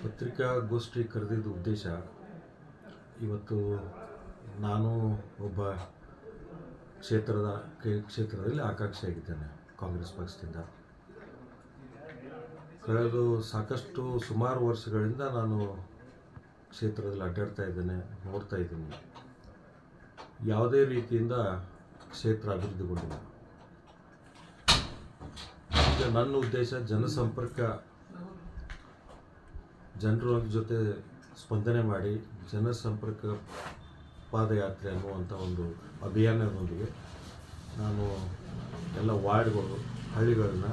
ಪತ್ರಿಕಾಗೋಷ್ಠಿ ಕರೆದಿದ್ದ ಉದ್ದೇಶ ಇವತ್ತು ನಾನು ಒಬ್ಬ ಕ್ಷೇತ್ರದ ಕೆ- ಕ್ಷೇತ್ರದಲ್ಲಿ ಆಕಾಂಕ್ಷಿಯಾಗಿದ್ದೇನೆ ಕಾಂಗ್ರೆಸ್ ಪಕ್ಷದಿಂದ ಕಳೆದ ಸಾಕಷ್ಟು ಸುಮಾರು ವರ್ಷಗಳಿಂದ ನಾನು ಕ್ಷೇತ್ರದಲ್ಲಿ ಅಡ್ಡಾಡ್ತಾ ಇದ್ದೇನೆ ನೋಡ್ತಾ ಇದ್ದೀನಿ ಯಾವುದೇ ರೀತಿಯಿಂದ ಕ್ಷೇತ್ರ ಅಭಿವೃದ್ಧಿಗೊಂಡಿಲ್ಲ ಈಗ ನನ್ನ ಉದ್ದೇಶ ಜನಸಂಪರ್ಕ ಜನರ ಜೊತೆ ಸ್ಪಂದನೆ ಮಾಡಿ ಜನಸಂಪರ್ಕ ಪಾದಯಾತ್ರೆ ಅನ್ನುವಂಥ ಒಂದು ಅಭಿಯಾನದೊಂದಿಗೆ ನಾನು ಎಲ್ಲ ವಾರ್ಡ್ಗಳು ಹಳ್ಳಿಗಳನ್ನ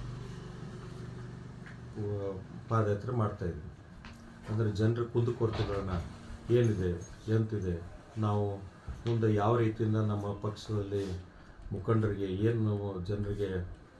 ವ- ಪಾದಯಾತ್ರೆ ಮಾಡ್ತಾಯಿದ್ದೀನಿ ಅಂದರೆ ಜನರ ಕುಂದುಕೊರತೆಗಳನ್ನ ಏನಿದೆ ಎಂತಿದೆ ನಾವು ಮುಂದೆ ಯಾವ ರೀತಿಯಿಂದ ನಮ್ಮ ಪಕ್ಷದಲ್ಲಿ ಮುಖಂಡರಿಗೆ ಏನು ಜನರಿಗೆ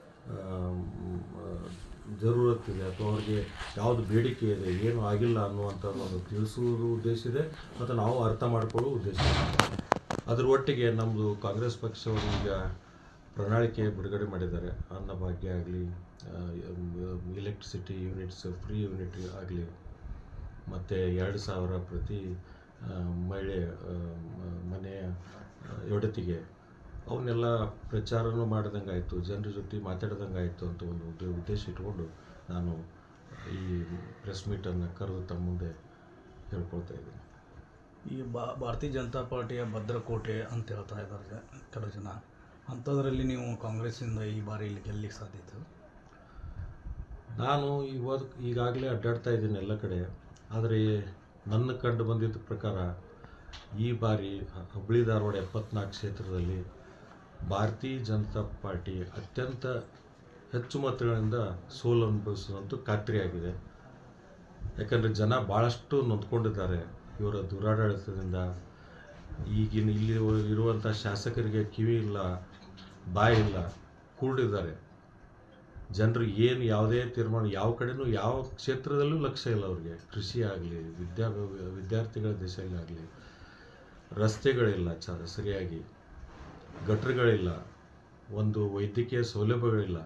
ಜರೂರತ್ತಿದೆ ಅಥವಾ ಅವ್ರಿಗೆ ಯಾವುದು ಬೇಡಿಕೆ ಇದೆ ಏನು ಆಗಿಲ್ಲ ಅನ್ನುವಂಥ ಒಂದು ತಿಳಿಸುವುದು ಉದ್ದೇಶ ಇದೆ ಮತ್ತು ನಾವು ಅರ್ಥ ಮಾಡಿಕೊಳ್ಳೋ ಉದ್ದೇಶ ಇದೆ ಅದ್ರ ಒಟ್ಟಿಗೆ ನಮ್ಮದು ಕಾಂಗ್ರೆಸ್ ಪಕ್ಷವರು ಈಗ ಪ್ರಣಾಳಿಕೆ ಬಿಡುಗಡೆ ಮಾಡಿದ್ದಾರೆ ಅನ್ನಭಾಗ್ಯ ಆಗಲಿ ಎಲೆಕ್ಟ್ರಿಸಿಟಿ ಯೂನಿಟ್ಸ್ ಫ್ರೀ ಯೂನಿಟ್ ಆಗಲಿ ಮತ್ತು ಎರಡು ಸಾವಿರ ಪ್ರತಿ ಆ, ಮಹಿಳೆ ಆ, ಮ- ಮನೆಯ ಆ, ಒಡತಿಗೆ ಅವನ್ನೆಲ್ಲ ಪ್ರಚಾರನೂ ಮಾಡ್ದಂಗೆ ಆಯಿತು ಜನರ ಜೊತೆ ಮಾತಾಡ್ದಂಗೆ ಆಯಿತು ಅಂತ ಒಂದು ಉದ್ದೇ- ಉದ್ದೇಶ ಇಟ್ಕೊಂಡು ನಾನು ಈ ಪ್ರೆಸ್ ಮೀಟನ್ನು ಕರೆದು ತಮ್ಮ ಮುಂದೆ ಹೇಳ್ಕೊಳ್ತಾ ಇದ್ದೀನಿ ಈ ಬಾ ಭಾರತೀಯ ಜನತಾ ಪಾರ್ಟಿಯ ಭದ್ರಕೋಟೆ ಅಂತ ಹೇಳ್ತಾ ಇದ್ದಾರೆ ಕೆಲವು ಜನ ಅಂಥದ್ರಲ್ಲಿ ನೀವು ಕಾಂಗ್ರೆಸ್ಸಿಂದ ಈ ಬಾರಿ ಇಲ್ಲಿ ಗೆಲ್ಲಿಕ್ಕೆ ಸಾಧ್ಯತೆ ನಾನು ಇವಾಗ ಈಗಾಗಲೇ ಅಡ್ಡಾಡ್ತಾ ಇದ್ದೀನಿ ಎಲ್ಲ ಕಡೆ ಆದರೆ ನನ್ನ ಕಂಡು ಬಂದಿದ್ದ ಪ್ರಕಾರ ಈ ಬಾರಿ ಹ- ಹುಬ್ಬಳ್ಳಿ ಧಾರವಾಡ ಎಪ್ಪತ್ನಾಲ್ಕು ಕ್ಷೇತ್ರದಲ್ಲಿ ಭಾರತೀಯ ಜನತಾ ಪಾರ್ಟಿ ಅತ್ಯಂತ ಹೆಚ್ಚು ಮತಗಳಿಂದ ಸೋಲು ಅನುಭವಿಸುವಂತೂ ಖಾತ್ರಿಯಾಗಿದೆ ಯಾಕಂದರೆ ಜನ ಭಾಳಷ್ಟು ನೊಂದ್ಕೊಂಡಿದ್ದಾರೆ ಇವರ ದುರಾಡಳಿತದಿಂದ ಈಗಿನ ಇಲ್ಲಿ ಇರುವಂಥ ಶಾಸಕರಿಗೆ ಕಿವಿ ಇಲ್ಲ ಬಾಯಿ ಇಲ್ಲ ಕೂಡಿದ್ದಾರೆ ಜನರು ಏನು ಯಾವುದೇ ತೀರ್ಮಾನ ಯಾವ ಕಡೆನೂ ಯಾವ ಕ್ಷೇತ್ರದಲ್ಲೂ ಲಕ್ಷ್ಯ ಇಲ್ಲ ಅವ್ರಿಗೆ ಕೃಷಿ ಆಗಲಿ ವಿದ್ಯಾ ವಿದ್ಯಾರ್ಥಿಗಳ ದಿಶೆಯಲ್ಲಾಗಲಿ ರಸ್ತೆಗಳಿಲ್ಲ ಚ ಸರಿಯಾಗಿ ಗಟ್ರಗಳಿಲ್ಲ ಒಂದು ವೈದ್ಯಕೀಯ ಸೌಲಭ್ಯಗಳಿಲ್ಲ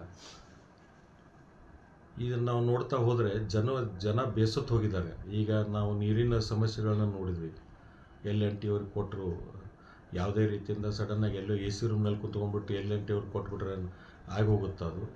ಇದನ್ನು ನಾವು ನೋಡ್ತಾ ಹೋದರೆ ಜನ ಜನ ಬೇಸತ್ತು ಹೋಗಿದ್ದಾರೆ ಈಗ ನಾವು ನೀರಿನ ಸಮಸ್ಯೆಗಳನ್ನ ನೋಡಿದ್ವಿ ಎಲ್ ಎನ್ ಟಿ ಅವ್ರಿಗೆ ಕೊಟ್ಟರು ಯಾವುದೇ ರೀತಿಯಿಂದ ಸಡನ್ನಾಗಿ ಎಲ್ಲೋ ಎ ಸಿ ರೂಮ್ನಲ್ಲಿ ಕುತ್ಕೊಂಡ್ಬಿಟ್ಟು ಎಲ್ ಎನ್ ಟಿ ಅವ್ರಿಗೆ ಕೊಟ್ಬಿಟ್ರೆ ಆಗೋಗುತ್ತೆ ಅದು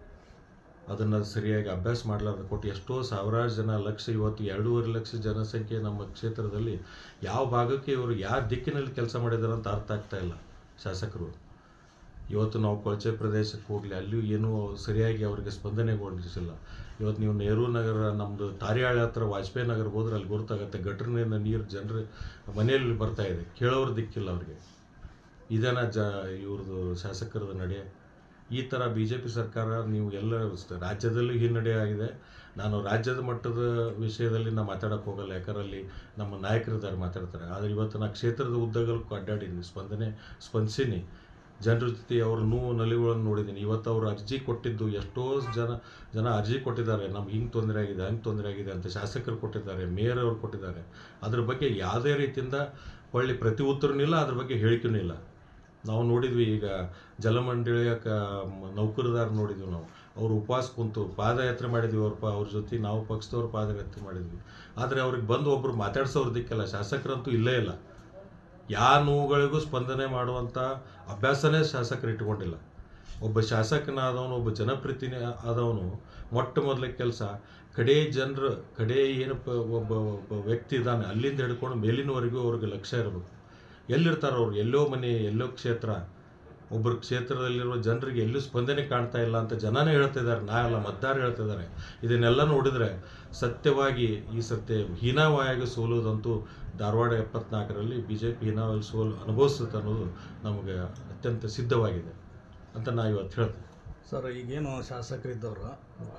ಅದನ್ನು ಸರಿಯಾಗಿ ಅಭ್ಯಾಸ ಮಾಡಲಾರ್ದು ಕೊಟ್ಟು ಎಷ್ಟೋ ಸಾವಿರಾರು ಜನ ಲಕ್ಷ ಇವತ್ತು ಎರಡೂವರೆ ಲಕ್ಷ ಜನಸಂಖ್ಯೆ ನಮ್ಮ ಕ್ಷೇತ್ರದಲ್ಲಿ ಯಾವ ಭಾಗಕ್ಕೆ ಇವರು ಯಾವ ದಿಕ್ಕಿನಲ್ಲಿ ಕೆಲಸ ಮಾಡಿದ್ದಾರೆ ಅಂತ ಅರ್ಥ ಆಗ್ತಾ ಇಲ್ಲ ಶಾಸಕರು ಇವತ್ತು ನಾವು ಕೊಳಚೆ ಪ್ರದೇಶಕ್ಕೆ ಹೋಗಲಿ ಅಲ್ಲಿಯೂ ಏನೂ ಸರಿಯಾಗಿ ಅವರಿಗೆ ಸ್ಪಂದನೆಗೊಳಿಸಿಲ್ಲ ಇವತ್ತು ನೀವು ನೆಹರು ನಗರ ನಮ್ಮದು ತಾರಿಯಾಳ ಹತ್ರ ವಾಜಪೇಯಿ ನಗರ ಹೋದ್ರೆ ಅಲ್ಲಿ ಗೊತ್ತಾಗುತ್ತೆ ಗಟ್ರಿನಿಂದ ನೀರು ಜನರ ಮನೆಯಲ್ಲಿ ಬರ್ತಾ ಇದೆ ಕೇಳೋರು ದಿಕ್ಕಿಲ್ಲ ಅವ್ರಿಗೆ ಇದೇನ ಜ ಇವ್ರದ್ದು ಶಾಸಕರದ ನಡೆ ಈ ಥರ ಬಿ ಜೆ ಪಿ ಸರ್ಕಾರ ನೀವು ಎಲ್ಲ ಸ- ರಾಜ್ಯದಲ್ಲೂ ಹಿನ್ನಡೆ ಆಗಿದೆ ನಾನು ರಾಜ್ಯದ ಮಟ್ಟದ ವಿಷಯದಲ್ಲಿ ನಾನು ಮಾತಾಡೋಕ್ಕೆ ಹೋಗಲ್ಲ ಯಾಕಂದ್ರೆ ಅಲ್ಲಿ ನಮ್ಮ ನಾಯಕರಿದ್ದಾರೆ ಮಾತಾಡ್ತಾರೆ ಆದರೆ ಇವತ್ತು ನಾನು ಕ್ಷೇತ್ರದ ಉದ್ದಗಲಕ್ಕೂ ಅಡ್ಡಾಡೀನಿ ಸ್ಪಂದನೆ ಸ್ಪಂದಿಸೀನಿ ಜನರ ಜೊತೆ ಅವ್ರ ನೋವು ನಲಿಗಳನ್ನು ನೋಡಿದ್ದೀನಿ ಇವತ್ತು ಅವರು ಅರ್ಜಿ ಕೊಟ್ಟಿದ್ದು ಎಷ್ಟೋ ಜನ ಜನ ಅರ್ಜಿ ಕೊಟ್ಟಿದ್ದಾರೆ ನಮ್ಗೆ ಹಿಂಗೆ ತೊಂದರೆ ಆಗಿದೆ ಹಂಗೆ ತೊಂದರೆ ಆಗಿದೆ ಅಂತ ಶಾಸಕರು ಕೊಟ್ಟಿದ್ದಾರೆ ಮೇಯರ್ ಅವರು ಕೊಟ್ಟಿದ್ದಾರೆ ಅದ್ರ ಬಗ್ಗೆ ಯಾವುದೇ ರೀತಿಯಿಂದ ಒಳ್ಳೆ ಪ್ರತಿ ಉತ್ತರನೂ ಇಲ್ಲ ಅದ್ರ ಬಗ್ಗೆ ಹೇಳಿಕೆನೂ ಇಲ್ಲ ನಾವು ನೋಡಿದ್ವಿ ಈಗ ಜಲಮಂಡಳಿಯ ಕ ಮ- ನೌಕರದಾರ ನೋಡಿದ್ವಿ ನಾವು ಅವರು ಉಪವಾಸ ಕುಂತು ಪಾದಯಾತ್ರೆ ಮಾಡಿದ್ವಿ ಅವ್ರ ಪ ಅವ್ರ ಜೊತೆ ನಾವು ಪಕ್ಷದವ್ರು ಪಾದಯಾತ್ರೆ ಮಾಡಿದ್ವಿ ಆದರೆ ಅವ್ರಿಗೆ ಬಂದು ಒಬ್ಬರು ಮಾತಾಡ್ಸೋರು ದಿಕ್ಕಿಲ್ಲ ಶಾಸಕರಂತೂ ಇಲ್ಲೇ ಇಲ್ಲ ಯಾವ ನೋವುಗಳಿಗೂ ಸ್ಪಂದನೆ ಮಾಡುವಂಥ ಅಭ್ಯಾಸನೇ ಶಾಸಕರು ಇಟ್ಕೊಂಡಿಲ್ಲ ಒಬ್ಬ ಶಾಸಕನಾದವನು ಒಬ್ಬ ಜನಪ್ರತಿನಿಧಿ ಆದವನು ಮೊಟ್ಟ ಮೊದಲ ಕೆಲಸ ಕಡೇ ಜನರು ಕಡೇ ಏನು ಪ- ಒಬ್ಬ ಒಬ್ಬ ವ್ಯಕ್ತಿ ಇದ್ದಾನೆ ಅಲ್ಲಿಂದ ಹಿಡ್ಕೊಂಡು ಮೇಲಿನವರೆಗೂ ಅವ್ರಿಗೆ ಲಕ್ಷ್ಯ ಇರಬೇಕು ಎಲ್ಲಿರ್ತಾರೆ ಅವ್ರು ಎಲ್ಲೋ ಮನೆ ಎಲ್ಲೋ ಕ್ಷೇತ್ರ ಒಬ್ಬರ ಕ್ಷೇತ್ರದಲ್ಲಿರುವ ಜನರಿಗೆ ಎಲ್ಲೂ ಸ್ಪಂದನೆ ಕಾಣ್ತಾ ಇಲ್ಲ ಅಂತ ಜನನೇ ಹೇಳ್ತಿದ್ದಾರೆ ನಾ ಎಲ್ಲ ಮತದಾರ ಹೇಳ್ತಿದ್ದಾರೆ ಇದನ್ನೆಲ್ಲ ನೋಡಿದರೆ ಸತ್ಯವಾಗಿ ಈ ಸತ್ಯ ಹೀನಾವಾಗಿ ಸೋಲೋದಂತೂ ಧಾರವಾಡ ಎಪ್ಪತ್ನಾಲ್ಕರಲ್ಲಿ ಬಿ ಜೆ ಪಿ ಹೀನಾವಾಗಿ ಸೋಲು ಅನುಭವಿಸುತ್ತೆ ಅನ್ನೋದು ನಮಗೆ ಅತ್ಯಂತ ಸಿದ್ಧವಾಗಿದೆ ಅಂತ ನಾ ಇವತ್ತು ಹೇಳ್ತೀನಿ ಸರ್ ಈಗೇನು ಶಾಸಕರಿದ್ದವರು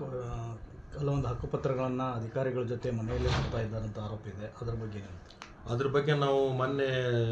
ಕೆಲವೊಂದು ಹಕ್ಕುಪತ್ರಗಳನ್ನು ಅಧಿಕಾರಿಗಳ ಜೊತೆ ಮನೆಯಲ್ಲೇ ಕೊಡ್ತಾ ಇದ್ದಾರೆ ಅಂತ ಆರೋಪ ಇದೆ ಅದ್ರ ಬಗ್ಗೆ ಏನು ಅದ್ರ ಬಗ್ಗೆ ನಾವು ಮೊನ್ನೆ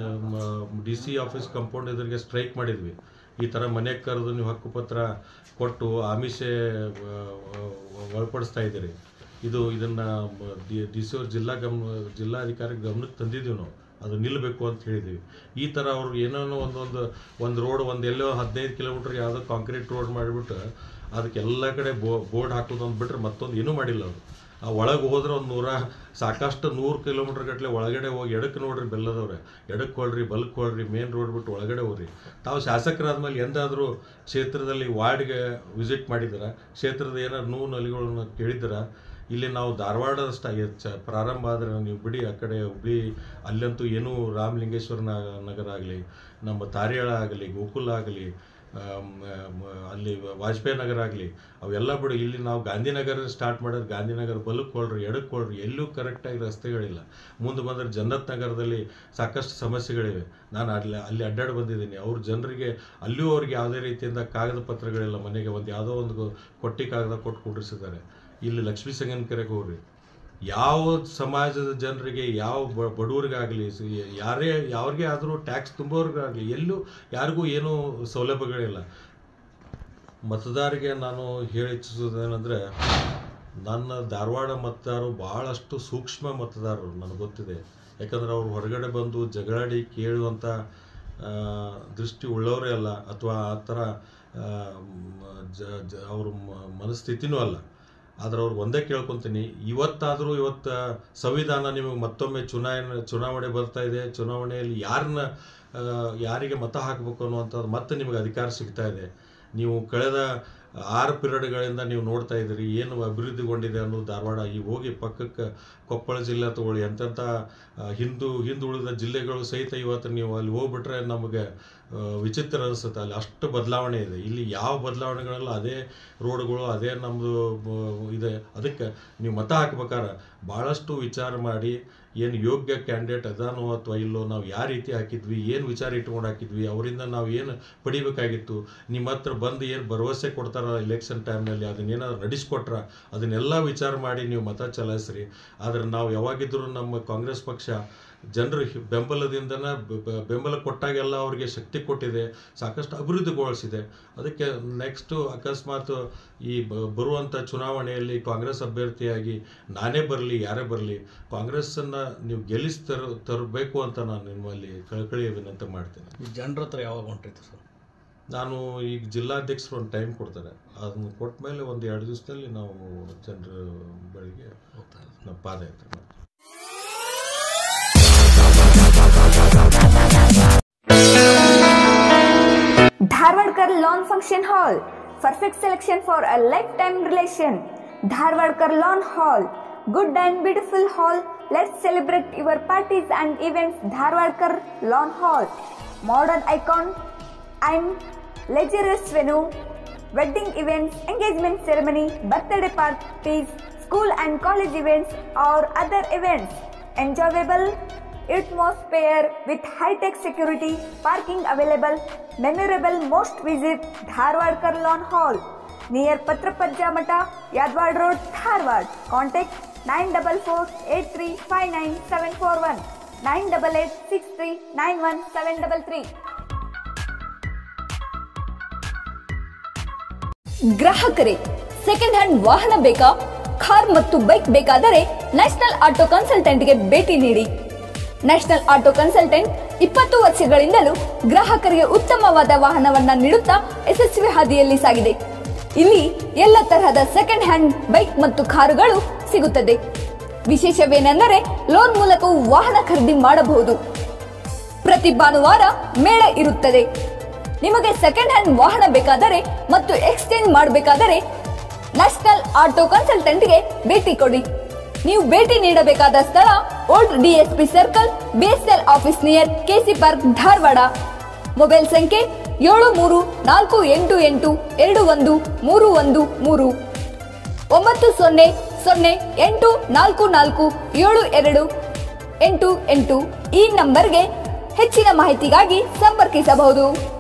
ಡಿ ಸಿ ಆಫೀಸ್ ಕಂಪೌಂಡ್ ಎದುರಿಗೆ ಸ್ಟ್ರೈಕ್ ಮಾಡಿದ್ವಿ ಈ ಥರ ಮನೆಗೆ ಕರೆದು ನೀವು ಹಕ್ಕುಪತ್ರ ಕೊಟ್ಟು ಆಮಿಷೆ ಆ, ಒಳಪಡಿಸ್ತಾ ಇದ್ದೀರಿ ಇದು ಇದನ್ನು ಡಿ ಸಿ ಅವ್ರ ಜಿಲ್ಲಾ ಗಮನ ಜಿಲ್ಲಾಧಿಕಾರಿ ಗಮನಕ್ಕೆ ತಂದಿದ್ದೀವಿ ನಾವು ಅದು ನಿಲ್ಲಬೇಕು ಅಂತ ಹೇಳಿದ್ದೀವಿ ಈ ಥರ ಅವ್ರು ಏನೇನೋ ಒಂದೊಂದು ಒಂದು ರೋಡ್ ಒಂದು ಎಲ್ಲೋ ಹದಿನೈದು ಕಿಲೋಮೀಟ್ರ್ ಯಾವುದೋ ಕಾಂಕ್ರೀಟ್ ರೋಡ್ ಮಾಡಿಬಿಟ್ಟು ಅದಕ್ಕೆ ಎಲ್ಲ ಕಡೆ ಬೋ ಬೋರ್ಡ್ ಹಾಕೋದು ಅಂತ ಬಿಟ್ರೆ ಮತ್ತೊಂದು ಏನೂ ಮಾಡಿಲ್ಲ ಅವರು ಆ ಒಳಗೆ ಹೋದ್ರೆ ಒಂದು ನೂರ ಸಾಕಷ್ಟು ನೂರು ಕಿಲೋಮೀಟ್ರ್ ಗಟ್ಟಲೆ ಒಳಗಡೆ ಹೋಗಿ ಎಡಕ್ಕೆ ನೋಡ್ರಿ ಬೆಲ್ಲದವ್ರೆ ಎಡಕ್ಕೆ ಹೊಳ್ರಿ ಬಲ್ಕ್ ಹೊಳ್ರಿ ಮೇನ್ ರೋಡ್ ಬಿಟ್ಟು ಒಳಗಡೆ ಹೋಗ್ರಿ ತಾವು ಶಾಸಕರಾದ್ಮೇಲೆ ಎಂದಾದರೂ ಕ್ಷೇತ್ರದಲ್ಲಿ ವಾರ್ಡ್ಗೆ ವಿಸಿಟ್ ಮಾಡಿದ್ದೀರಾ ಕ್ಷೇತ್ರದ ಏನಾದ್ರು ನೋವು ನಲಿಗಳನ್ನ ಕೇಳಿದ್ದೀರಾ ಇಲ್ಲಿ ನಾವು ಧಾರವಾಡದಷ್ಟು ಚ ಪ್ರಾರಂಭ ಆದರೆ ನೀವು ಬಿಡಿ ಆ ಕಡೆ ಹುಬ್ಳಿ ಅಲ್ಲಂತೂ ಏನೂ ರಾಮಲಿಂಗೇಶ್ವರ ನ- ನಗರ ಆಗಲಿ ನಮ್ಮ ತಾರಿಯಾಳ ಆಗಲಿ ಗೋಕುಲ ಆಗಲಿ ಆಮ್, ಆಮ್, ಅಲ್ಲಿ ವಾಜಪೇಯಿ ನಗರ ಆಗಲಿ ಅವೆಲ್ಲ ಬಿಡು ಇಲ್ಲಿ ನಾವು ಗಾಂಧಿನಗರ ಸ್ಟಾರ್ಟ್ ಮಾಡೋದು ಗಾಂಧಿನಗರ ಬಲಕ್ಕೆ ಕೊಳ್ರಿ ಎಡಕ್ಕೆ ಕೊಳ್ರಿ ಎಲ್ಲೂ ಕರೆಕ್ಟಾಗಿ ರಸ್ತೆಗಳಿಲ್ಲ ಮುಂದೆ ಬಂದರೆ ಜನ್ನತ್ ನಗರದಲ್ಲಿ ಸಾಕಷ್ಟು ಸಮಸ್ಯೆಗಳಿವೆ ನಾನು ಅಲ್ಲಿ ಅಲ್ಲಿ ಅಡ್ಡಾಡಿ ಬಂದಿದ್ದೀನಿ ಅವ್ರ ಜನರಿಗೆ ಅಲ್ಲಿಯೂ ಅವ್ರಿಗೆ ಯಾವುದೇ ರೀತಿಯಿಂದ ಕಾಗದ ಪತ್ರಗಳಿಲ್ಲ ಮನೆಗೆ ಒಂದು ಯಾವುದೋ ಒಂದು ಕೊಟ್ಟಿ ಕಾಗದ ಕೊಟ್ಟು ಕುಂಡ್ರಿಸಿದ್ದಾರೆ ಇಲ್ಲಿ ಲಕ್ಷ್ಮೀ ಸಂಗನ ಕೆರೆಗೆ ಹೋಗ್ರಿ ಯಾವ ಸಮಾಜದ ಜನರಿಗೆ ಯಾವ ಬ ಬಡವರಿಗಾಗಲಿ ಯಾರೇ ಯಾರಿಗೆ ಆದರೂ ಟ್ಯಾಕ್ಸ್ ತುಂಬೋರಿಗಾಗಲಿ ಎಲ್ಲೂ ಯಾರಿಗೂ ಏನೂ ಸೌಲಭ್ಯಗಳಿಲ್ಲ ಮತದಾರರಿಗೆ ನಾನು ಹೇಳಿಸುವುದೇನೆಂದರೆ ನನ್ನ ಧಾರವಾಡ ಮತದಾರರು ಭಾಳಷ್ಟು ಸೂಕ್ಷ್ಮ ಮತದಾರರು ನನಗೆ ಗೊತ್ತಿದೆ ಯಾಕಂದ್ರೆ ಅವ್ರು ಹೊರಗಡೆ ಬಂದು ಜಗಳಾಡಿ ಕೇಳುವಂಥ ಆ, ದೃಷ್ಟಿ ಉಳ್ಳವರೇ ಅಲ್ಲ ಅಥವಾ ಆ ಥರ ಆ, ಮ- ಜ ಜ ಅವ್ರ ಮ- ಮನಸ್ಥಿತಿನೂ ಅಲ್ಲ ಆದ್ರೆ ಅವ್ರಿಗೆ ಒಂದೇ ಕೇಳ್ಕೊತೀನಿ ಇವತ್ತಾದರೂ ಇವತ್ತು ಸಂವಿಧಾನ ನಿಮಗೆ ಮತ್ತೊಮ್ಮೆ ಚುನಾವಣೆ ಚುನಾವಣೆ ಬರ್ತಾ ಇದೆ ಚುನಾವಣೆಯಲ್ಲಿ ಯಾರನ್ನ ಆ, ಯಾರಿಗೆ ಮತ ಹಾಕಬೇಕು ಅನ್ನುವಂಥದ್ದು ಮತ್ತೆ ನಿಮಗೆ ಅಧಿಕಾರ ಸಿಗ್ತಾ ಇದೆ ನೀವು ಕಳೆದ ಆರು ಪಿರಿಯಡ್ಗಳಿಂದ ನೀವು ನೋಡ್ತಾ ಇದ್ದೀರಿ ಏನು ಅಭಿವೃದ್ಧಿಗೊಂಡಿದೆ ಅನ್ನೋದು ಧಾರವಾಡ ಈಗ ಹೋಗಿ ಪಕ್ಕಕ್ಕೆ ಕೊಪ್ಪಳ ಜಿಲ್ಲೆ ತಗೊಳ್ಳಿ ಎಂತೆಂಥ ಆ, ಹಿಂದು ಹಿಂದುಳಿದ ಜಿಲ್ಲೆಗಳು ಸಹಿತ ಇವತ್ತು ನೀವು ಅಲ್ಲಿ ಹೋಗ್ಬಿಟ್ರೆ ನಮಗೆ ಆ, ವಿಚಿತ್ರ ಅನಿಸುತ್ತೆ ಅಲ್ಲಿ ಅಷ್ಟು ಬದಲಾವಣೆ ಇದೆ ಇಲ್ಲಿ ಯಾವ ಬದಲಾವಣೆಗಳಲ್ಲ ಅದೇ ರೋಡ್ಗಳು ಅದೇ ನಮ್ಮದು ಇದೆ ಅದಕ್ಕೆ ನೀವು ಮತ ಹಾಕ್ಬೇಕಾರೆ ಭಾಳಷ್ಟು ವಿಚಾರ ಮಾಡಿ ಏನು ಯೋಗ್ಯ ಕ್ಯಾಂಡಿಡೇಟ್ ಅದಾನೋ ಅಥವಾ ಇಲ್ಲೋ ನಾವು ಯಾವ ರೀತಿ ಹಾಕಿದ್ವಿ ಏನು ವಿಚಾರ ಇಟ್ಕೊಂಡು ಹಾಕಿದ್ವಿ ಅವರಿಂದ ನಾವು ಏನು ಪಡಿಬೇಕಾಗಿತ್ತು ನಿಮ್ಮ ಹತ್ರ ಬಂದು ಏನು ಭರವಸೆ ಕೊಡ್ತಾರ ಎಲೆಕ್ಷನ್ ಟೈಮ್ನಲ್ಲಿ ಅದನ್ನೇನಾದ್ರು ನಡೆಸ್ಕೊಟ್ರ ಅದನ್ನೆಲ್ಲ ವಿಚಾರ ಮಾಡಿ ನೀವು ಮತ ಚಲಾಯಿಸ್ರಿ ಆದರೆ ನಾವು ಯಾವಾಗಿದ್ದರೂ ನಮ್ಮ ಕಾಂಗ್ರೆಸ್ ಪಕ್ಷ ಜನರ ಹಿ- ಬೆಂಬಲದಿಂದನ ಬೆ- ಬೆ- ಬೆಂಬಲ ಕೊಟ್ಟಾಗೆಲ್ಲ ಅವರಿಗೆ ಶಕ್ತಿ ಕೊಟ್ಟಿದೆ ಸಾಕಷ್ಟು ಅಭಿವೃದ್ಧಿಗೊಳಿಸಿದೆ ಅದಕ್ಕೆ ನೆಕ್ಸ್ಟು ಅಕಸ್ಮಾತ್ ಈ ಬ- ಬರುವಂಥ ಚುನಾವಣೆಯಲ್ಲಿ ಕಾಂಗ್ರೆಸ್ ಅಭ್ಯರ್ಥಿಯಾಗಿ ನಾನೇ ಬರಲಿ ಯಾರೇ ಬರಲಿ ಕಾಂಗ್ರೆಸ್ಸನ್ನು ನೀವು ಗೆಲ್ಲಿಸಿ ತರ ತರಬೇಕು ಅಂತ ನಾನು ನಿಮ್ಮಲ್ಲಿ ಕಳಕಳಿ ವಿನಂತಿ ಮಾಡ್ತೇನೆ ಈ ಜನರ ಹತ್ರ ಯಾವಾಗ ಹೊಂಟೈತೆ ಸರ್ ನಾನು ಈಗ ಜಿಲ್ಲಾಧ್ಯಕ್ಷರು ಒಂದು ಟೈಮ್ ಕೊಡ್ತಾರೆ ಅದನ್ನು ಕೊಟ್ಟ ಮೇಲೆ ಒಂದು ಎರಡು ದಿವಸದಲ್ಲಿ ನಾವು ಜನರ ಬಳಿಗೆ ಹೋಗ್ತಾ ಇದೆ ನಾವು ಪಾದಯಾತ್ರೆ ಮಾಡ್ತೀವಿ Dharwadkar Lawn Function Hall. Perfect selection for a lifetime relation. Dharwadkar Lawn Hall. Good and beautiful hall. Let's celebrate your parties and events. Dharwadkar Lawn Hall. Modern icon and luxurious venue. Wedding events, engagement ceremony, birthday parties, school and college events or other events. Enjoyable atmosphere with high-tech security, parking available, memorable most visit Dharwad Lawn Hall near Patrapajja Mata, Yadwad Road, Dharwad. Contact 944-8359-741, 988-6391-733. ಗ್ರಾಹಕರೇ second hand ವಾಹನ ಬೇಕಾ car ಮತ್ತು bike ಬೇಕಾದರೆ national auto ಕನ್ಸಲ್ಟೆಂಟ್ಗೆ ಭೇಟಿ ನೀಡಿ national auto consultant ಇಪ್ಪತ್ತು ವರ್ಷಗಳಿಂದಲೂ ಗ್ರಾಹಕರಿಗೆ ಉತ್ತಮವಾದ ವಾಹನವನ್ನ ನೀಡುತ್ತಾ ಯಶಸ್ವಿ ಹಾದಿಯಲ್ಲಿ ಸಾಗಿದೆ ಇಲ್ಲಿ ಎಲ್ಲ ತರಹದ ಸೆಕೆಂಡ್ ಹ್ಯಾಂಡ್ ಬೈಕ್ ಮತ್ತು ಕಾರುಗಳು ಸಿಗುತ್ತದೆ ವಿಶೇಷವೇನೆಂದರೆ ಲೋನ್ ಮೂಲಕವೂ ವಾಹನ ಖರೀದಿ ಮಾಡಬಹುದು ಪ್ರತಿ ಭಾನುವಾರ ಮೇಳ ಇರುತ್ತದೆ ನಿಮಗೆ ಸೆಕೆಂಡ್ ಹ್ಯಾಂಡ್ ವಾಹನ ಬೇಕಾದರೆ ಮತ್ತು ಎಕ್ಸ್ಚೇಂಜ್ ಮಾಡಬೇಕಾದರೆ ನ್ಯಾಷನಲ್ ಆಟೋ ಕನ್ಸಲ್ಟೆಂಟ್ಗೆ ಭೇಟಿ ಕೊಡಿ ನೀವು ಭೇಟಿ ನೀಡಬೇಕಾದ ಸ್ಥಳ old DSP circle BSL office near KC park Dharwad mobile ಸಂಖ್ಯೆ ಏಳು ಮೂರು ನಾಲ್ಕು ಎಂಟು ಎಂಟು ಎರಡು ಒಂದು ಮೂರು ಒಂದು ಮೂರು ಒಂಬತ್ತು ಸೊನ್ನೆ ಸೊನ್ನೆ ಎಂಟು ನಾಲ್ಕು ನಾಲ್ಕು ಏಳು ಎರಡು ಎಂಟು ಎಂಟು ಈ ನಂಬರ್ಗೆ ಹೆಚ್ಚಿನ ಮಾಹಿತಿಗಾಗಿ ಸಂಪರ್ಕಿಸಬಹುದು